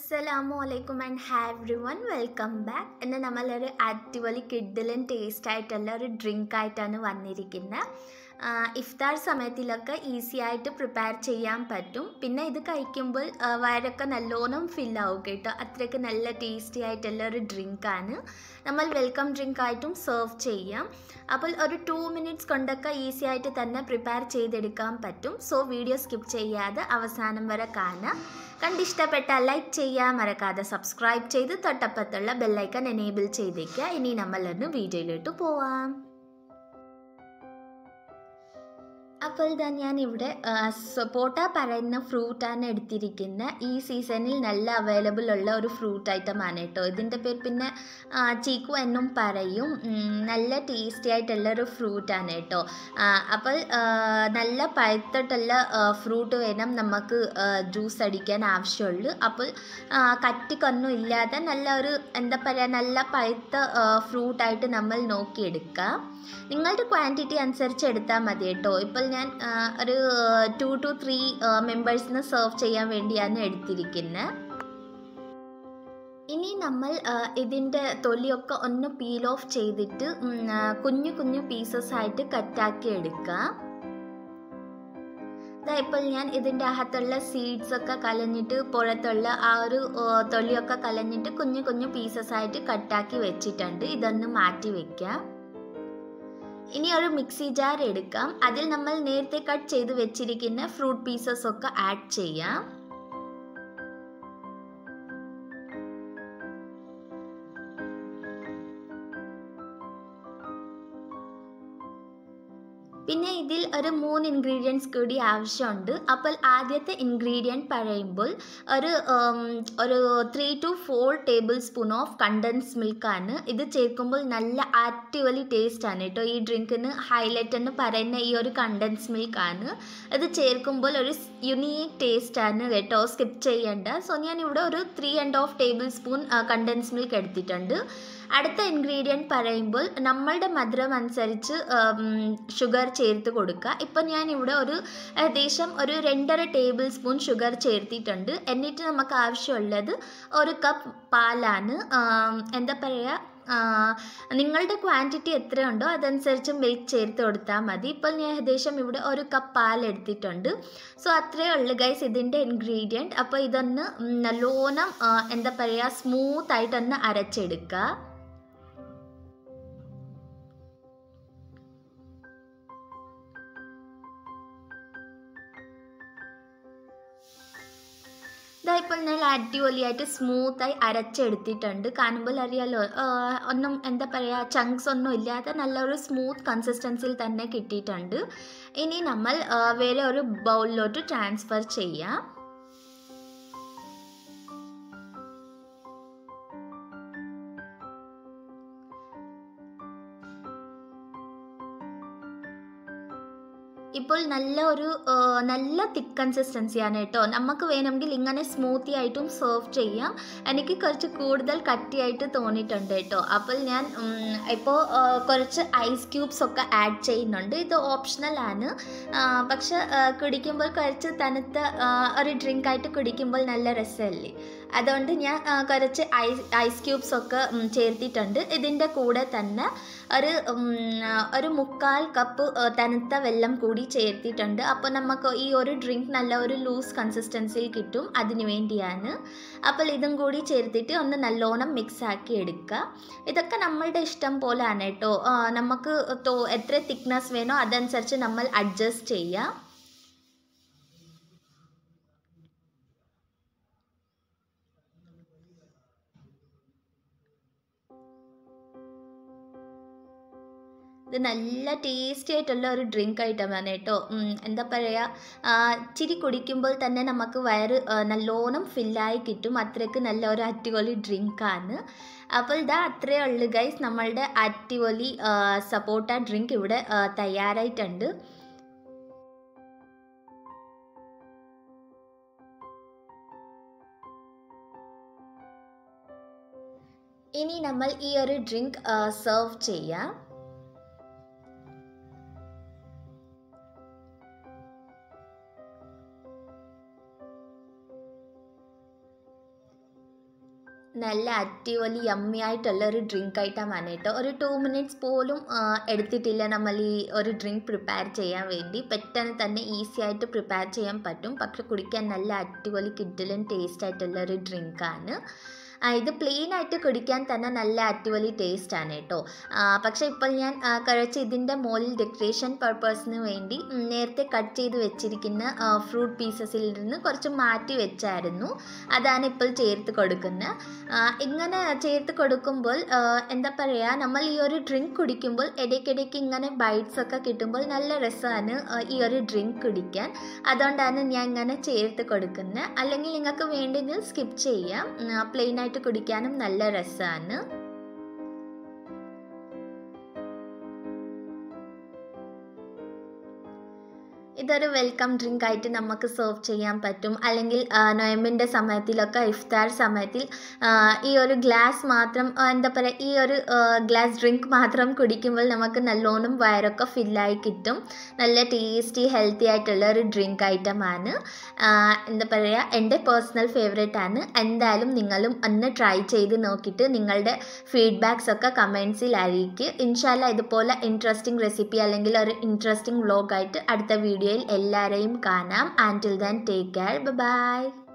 അസ്സലാമു അലൈക്കും and have everyone welcome back ഇന്ന് നമ്മളൊരു അടിപൊളി കിഡിലും ടേസ്റ്റ് ആയിട്ടുള്ള ഒരു ഡ്രിങ്ക് ആയിട്ടാണ് വന്നിരിക്കുന്നത് ഇഫ്താർ സമയത്തിലൊക്കെ ഈസി ആയിട്ട് പ്രിപ്പയർ ചെയ്യാൻ പറ്റും പിന്നെ ഇത് കഴിക്കുമ്പോൾ ആ, വയറൊക്കെ നല്ലോണം ഫില്ലാവും കേട്ടോ അത്രയ്ക്ക് നല്ല ടേസ്റ്റി ആയിട്ടുള്ള ഒരു ഡ്രിങ്കാണ് നമ്മൾ വെൽക്കം ഡ്രിങ്ക് ആയിട്ടും സെർവ് ചെയ്യാം അപ്പോൾ ഒരു ടു മിനിറ്റ്സ് കൊണ്ടൊക്കെ ഈസി ആയിട്ട് തന്നെ പ്രിപ്പയർ ചെയ്തെടുക്കാൻ പറ്റും സോ വീഡിയോ സ്കിപ്പ് ചെയ്യാതെ അവസാനം വരെ കാണാം കണ്ടിഷ്ടപ്പെട്ടാൽ ലൈക്ക് ചെയ്യാൻ മറക്കാതെ സബ്സ്ക്രൈബ് ചെയ്ത് തൊട്ടപ്പത്തുള്ള ബെല്ലൈക്കൺ എനേബിൾ ചെയ്തേക്കുക ഇനി നമ്മളൊന്ന് വീഡിയോയിലോട്ട് പോവാം അപ്പോൾ ഇതാ ഞാൻ ഇവിടെ സപ്പോട്ട പറയുന്ന ഫ്രൂട്ടാണ് എടുത്തിരിക്കുന്നത് ഈ സീസണിൽ നല്ല അവൈലബിൾ ഉള്ള ഒരു ഫ്രൂട്ട് ഐറ്റം ആണ് കേട്ടോ ഇതിൻ്റെ പേര് പിന്നെ ആ, ചീക്കു എന്നും പറയും ഉം, നല്ല ടേസ്റ്റി ആയിട്ടുള്ള ഒരു ഫ്രൂട്ടാണ് കേട്ടോ ആ, അപ്പോൾ ആ, നല്ല പഴുത്തിട്ടുള്ള ഫ്രൂട്ട് വേണം നമുക്ക് ജ്യൂസ് അടിക്കാൻ ആവശ്യമുള്ളൂ അപ്പോൾ ആ, കട്ടിക്കൊന്നും ഇല്ലാതെ നല്ല ഒരു എന്താ പറയുക നല്ല പഴുത്ത ഫ്രൂട്ടായിട്ട് നമ്മൾ നോക്കിയെടുക്കുക നിങ്ങളുടെ ക്വാണ്ടിറ്റി അനുസരിച്ച് എടുത്താൽ മതി കേട്ടോ ഇപ്പോൾ ഞാൻ ആ, ഒരു ടു ടു ത്രീ മെമ്പേഴ്സിന് സെർവ് ചെയ്യാൻ വേണ്ടിയാണ് എടുത്തിരിക്കുന്നത് ഇനി നമ്മൾ ആ, ഇതിൻ്റെ തൊലിയൊക്കെ ഒന്ന് പീൽ ഓഫ് ചെയ്തിട്ട് ഉം, ആ, കുഞ്ഞു കുഞ്ഞു പീസസ് ആയിട്ട് കട്ടാക്കി എടുക്കുക ദാ ഇപ്പോൾ ഞാൻ ഇതിൻ്റെ അകത്തുള്ള സീഡ്സ് ഒക്കെ കലഞ്ഞിട്ട് പുറത്തുള്ള ആ ഒരു ആ, തൊലിയൊക്കെ കലഞ്ഞിട്ട് കുഞ്ഞു കുഞ്ഞു പീസസ് ആയിട്ട് കട്ടാക്കി വെച്ചിട്ടുണ്ട് ഇതൊന്ന് മാറ്റി വെക്കാം ഇനി ഒരു മിക്സി ജാർ എടുക്കാം അതിൽ നമ്മൾ നേരത്തെ കട്ട് ചെയ്ത് വെച്ചിരിക്കുന്ന ഫ്രൂട്ട് പീസസ് ഒക്കെ ആഡ് ചെയ്യാം പിന്നെ ഇതിൽ ഒരു മൂന്ന് ഇൻഗ്രീഡിയൻസ് കൂടി ആവശ്യമുണ്ട് അപ്പോൾ ആദ്യത്തെ ഇൻഗ്രീഡിയൻറ്റ് പറയുമ്പോൾ ഒരു ഉം, ഒരു three two four tablespoon of condensed മിൽക്കാണ് ഇത് ചേർക്കുമ്പോൾ നല്ല അടിപൊളി ടേസ്റ്റ് ആണ് കേട്ടോ ഈ ഡ്രിങ്കിന് ഹൈലൈറ്റ് എന്ന് പറയുന്ന ഈ ഒരു കണ്ടൻസ് മിൽക്കാണ് ഇത് ചേർക്കുമ്പോൾ ഒരു യുണീക്ക് ടേസ്റ്റ് ആണ് കേട്ടോ സ്കിപ്പ് ചെയ്യേണ്ട സോ ഞാൻ ഇവിടെ ഒരു three and half tablespoon condensed milk എടുത്തിട്ടുണ്ട് അടുത്ത ഇൻഗ്രീഡിയൻറ്റ് പറയുമ്പോൾ നമ്മളുടെ മധുരം അനുസരിച്ച് ഷുഗർ ചേർത്ത് കൊടുക്കുക ഇപ്പം ഞാൻ ഇവിടെ ഒരു ഏകദേശം ഒരു രണ്ടര ടേബിൾ സ്പൂൺ ഷുഗർ ചേർത്തിട്ടുണ്ട് എന്നിട്ട് നമുക്ക് ആവശ്യമുള്ളത് ഒരു കപ്പ് പാലാണ് ആം, എന്താ പറയുക ആ, നിങ്ങളുടെ ക്വാണ്ടിറ്റി എത്രയുണ്ടോ അതനുസരിച്ച് മിൽക്ക് ചേർത്ത് കൊടുത്താൽ മതി ഇപ്പോൾ ഞാൻ ഏകദേശം ഇവിടെ ഒരു കപ്പ് പാൽ എടുത്തിട്ടുണ്ട് സോ അത്രയേ ഉള്ളൂ ഗൈസ് ഇതിൻ്റെ ഇൻഗ്രീഡിയൻറ്റ് അപ്പോൾ ഇതൊന്ന് ഉം, നല്ലോണം ആ, എന്താ പറയുക സ്മൂത്ത് ആയിട്ടൊന്ന് അരച്ചെടുക്കുക ഇതാ ഇപ്പോൾ നല്ല അടിപൊളിയായിട്ട് സ്മൂത്തായി അരച്ചെടുത്തിട്ടുണ്ട് കാണുമ്പോൾ അറിയാലോ ആ, ഒന്നും എന്താ പറയുക ചങ്ക്സ് ഒന്നും ഇല്ലാതെ നല്ലൊരു സ്മൂത്ത് കൺസിസ്റ്റൻസിയിൽ തന്നെ കിട്ടിയിട്ടുണ്ട് ഇനി നമ്മൾ ആ, വേറെ ഒരു ബൗളിലോട്ട് ട്രാൻസ്ഫർ ചെയ്യാം ഇപ്പോൾ നല്ല ഒരു ആ, നല്ല തിക്ക് കൺസിസ്റ്റൻസിയാണ് കേട്ടോ നമുക്ക് വേണമെങ്കിൽ ഇങ്ങനെ സ്മൂത്തി ആയിട്ടും സെർവ് ചെയ്യാം എനിക്ക് കുറച്ച് കൂടുതൽ കട്ടിയായിട്ട് തോന്നിയിട്ടുണ്ട് കേട്ടോ അപ്പോൾ ഞാൻ ഉം, ഇപ്പോൾ ആ, കുറച്ച് ഐസ് ക്യൂബ്സ് ഒക്കെ ആഡ് ചെയ്യുന്നുണ്ട് ഇത് ഓപ്ഷണൽ ആണ് ആ, പക്ഷെ ആ, കുടിക്കുമ്പോൾ കുറച്ച് തണുത്ത ആ, ഒരു ഡ്രിങ്ക് ആയിട്ട് കുടിക്കുമ്പോൾ നല്ല രസമല്ലേ അതുകൊണ്ട് ഞാൻ ആ, കുറച്ച് ഐസ് ഐസ് ക്യൂബ്സ് ഒക്കെ ഉം, ചേർത്തിട്ടുണ്ട് ഇതിൻ്റെ കൂടെ തന്നെ ഒരു ഉം, ആ, ഒരു മുക്കാൽ കപ്പ് ആ, തണുത്ത വെള്ളം കൂടി ചേർത്തിട്ടുണ്ട് അപ്പോൾ നമുക്ക് ഈ ഒരു ഡ്രിങ്ക് നല്ല ഒരു ലൂസ് കൺസിസ്റ്റൻസിയിൽ കിട്ടും അതിന് വേണ്ടിയാണ് അപ്പോൾ ഇതും കൂടി ചേർത്തിട്ട് ഒന്ന് നല്ലോണം മിക്സ് ആക്കി എടുക്കുക ഇതൊക്കെ നമ്മളുടെ ഇഷ്ടം പോലെയാണ് കേട്ടോ ആ, നമുക്ക് തോ- എത്ര തിക്നെസ് വേണോ അതനുസരിച്ച് നമ്മൾ അഡ്ജസ്റ്റ് ചെയ്യാം ഇത് നല്ല ടേസ്റ്റി ആയിട്ടുള്ള ഒരു ഡ്രിങ്ക് ഐറ്റമാണ് കേട്ടോ ഉം, എന്താ പറയുക ഇച്ചിരി കുടിക്കുമ്പോൾ തന്നെ നമുക്ക് വയറ് ആ, നല്ലോണം ഫില്ലായി കിട്ടും അത്രയ്ക്ക് നല്ല ഒരു അടിപൊളി ഡ്രിങ്കാണ് അപ്പോൾ ഇതാ അത്രയേ ഉള്ളൂ ഗൈസ് നമ്മളുടെ അടിപൊളി സപ്പോട്ട ഡ്രിങ്ക് ഇവിടെ ആ, തയ്യാറായിട്ടുണ്ട് ഇനി നമ്മൾ ഈ ഒരു ഡ്രിങ്ക് സെർവ് ചെയ്യാം നല്ല അടിപൊളി യമ്മി ആയിട്ടുള്ള ഒരു ഡ്രിങ്ക് ഐറ്റമാണ് കേട്ടോ ഒരു ടു മിനിറ്റ്സ് പോലും ആ, എടുത്തിട്ടില്ല നമ്മൾ ഈ ഒരു ഡ്രിങ്ക് പ്രിപ്പയർ ചെയ്യാൻ വേണ്ടി പെട്ടെന്ന് തന്നെ ഈസി ആയിട്ട് പ്രിപ്പയർ ചെയ്യാൻ പറ്റും പക്ഷെ കുടിക്കാൻ നല്ല അടിപൊളി കിഡിലും ടേസ്റ്റ് ആയിട്ടുള്ള ഒരു ഡ്രിങ്കാണ് ഇത് പ്ലെയിൻ ആയിട്ട് കുടിക്കാൻ തന്നെ നല്ല അടിപൊളി ടേസ്റ്റ് ആണ് കേട്ടോ ആ, പക്ഷേ ഇപ്പോൾ ഞാൻ ആ, കുറച്ച് ഇതിൻ്റെ മുകളിൽ ഡെക്കറേഷൻ പർപ്പസിന് വേണ്ടി ഉം, നേരത്തെ കട്ട് ചെയ്ത് വെച്ചിരിക്കുന്ന ഫ്രൂട്ട് പീസസിൽ നിന്ന് കുറച്ച് മാറ്റി വെച്ചായിരുന്നു അതാണ് ഇപ്പോൾ ചേർത്ത് കൊടുക്കുന്നത് ആ, ഇങ്ങനെ ചേർത്ത് കൊടുക്കുമ്പോൾ ആ, എന്താ പറയുക നമ്മൾ ഈ ഒരു ഡ്രിങ്ക് കുടിക്കുമ്പോൾ ഇടയ്ക്കിടയ്ക്ക് ഇങ്ങനെ ബൈറ്റ്സ് ഒക്കെ കിട്ടുമ്പോൾ നല്ല രസമാണ് ആ, ഈ ഒരു ഡ്രിങ്ക് കുടിക്കാൻ അതുകൊണ്ടാണ് ഞാൻ ഇങ്ങനെ ചേർത്ത് കൊടുക്കുന്നത് അല്ലെങ്കിൽ നിങ്ങൾക്ക് വേണ്ടെങ്കിൽ സ്കിപ്പ് ചെയ്യാം പ്ലെയിൻ ആയിട്ട് കുടിക്കാനും നല്ല രസമാണ് ഇതൊരു വെൽക്കം ഡ്രിങ്ക് ആയിട്ട് നമുക്ക് സെർവ് ചെയ്യാൻ പറ്റും അല്ലെങ്കിൽ നൊയമ്പിൻ്റെ സമയത്തിലൊക്കെ ഇഫ്താർ സമയത്തിൽ ആ, ഈ ഒരു ഗ്ലാസ് മാത്രം ആ, എന്താ പറയുക ഈ ഒരു ഗ്ലാസ് ഡ്രിങ്ക് മാത്രം കുടിക്കുമ്പോൾ നമുക്ക് നല്ലോണം വയറൊക്കെ ഫില്ലായി കിട്ടും നല്ല ടേസ്റ്റി ഹെൽത്തി ആയിട്ടുള്ള ഒരു ഡ്രിങ്ക് ഐറ്റമാണ് എന്താ പറയുക എൻ്റെ പേഴ്സണൽ ഫേവറേറ്റ് ആണ് എന്തായാലും നിങ്ങളും ഒന്ന് ട്രൈ ചെയ്ത് നോക്കിയിട്ട് നിങ്ങളുടെ ഫീഡ്ബാക്സ് ഒക്കെ കമൻസിൽ അറിയിക്കുക ഇൻഷാല്ല ഇതുപോലെ ഇൻട്രസ്റ്റിംഗ് റെസിപ്പി അല്ലെങ്കിൽ ഒരു ഇൻട്രസ്റ്റിംഗ് വ്ലോഗായിട്ട് അടുത്ത വീഡിയോയിൽ എല്ലാവരെയും കാണാം until then take care by